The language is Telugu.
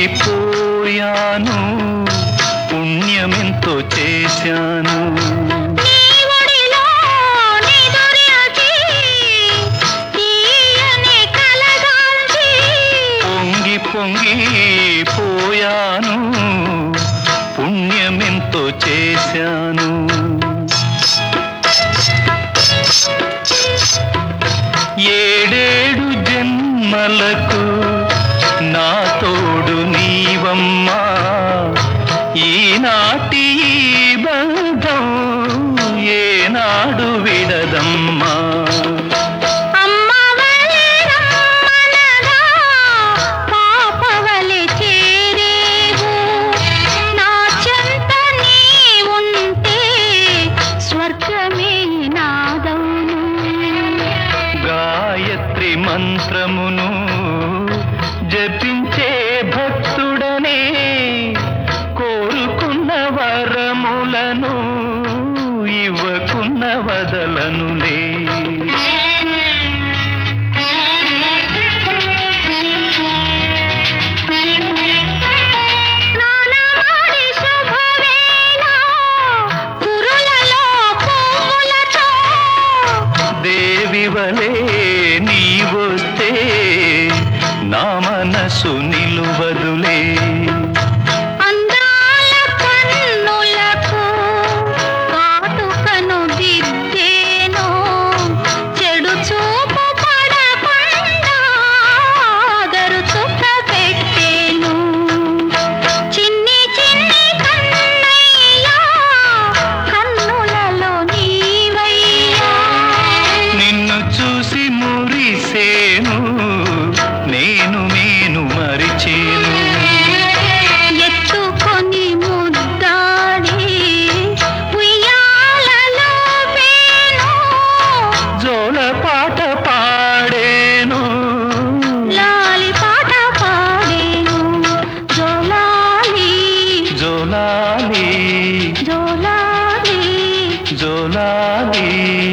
పోయాను పుణ్యమెంతో చేశాను నీ ఒడిలో నిదురించి తీయని కలగాల్చి పొంగి పొంగి పోయాను పుణ్యమెంతో చేశాను ఏడేడు జన్మలకు నా తోడు నీవమ్మా ఈనాటి ఈ బంధం ఏనాడు విడదమ్మా అమ్మవలే రమ్మనగా పాపవలె చేరేవు నా చెంత నీ ఉంటే స్వర్గమే నాదవును గాయత్రి మంత్రమును జపించే భక్తుడనే కోరుకున్న వరములను ఇవ్వకున్న వదలనులే స్నానమాడి శుభవేళ కురులలో పువ్వులతో దేవి వలే నీవొస్తే నా మనసు నిలువదులే అందాల కన్నులకు కాటుకను దిద్దేను చెడు చూపు పడకుండా ఆదరు చుక్క పెట్టేను చిన్ని చిన్ని కన్నయ్యా కన్నులలో నీవయ్యా నిన్ను చూసి మురిసేను నేను నేను మరిచేను ఎత్తుకొని ముద్దాడి ఉయ్యాలలో పేను జోల పాట పాడేను లాలి పాట పాడేను జోలాలి జోలాలి జోలాలి జోలాలి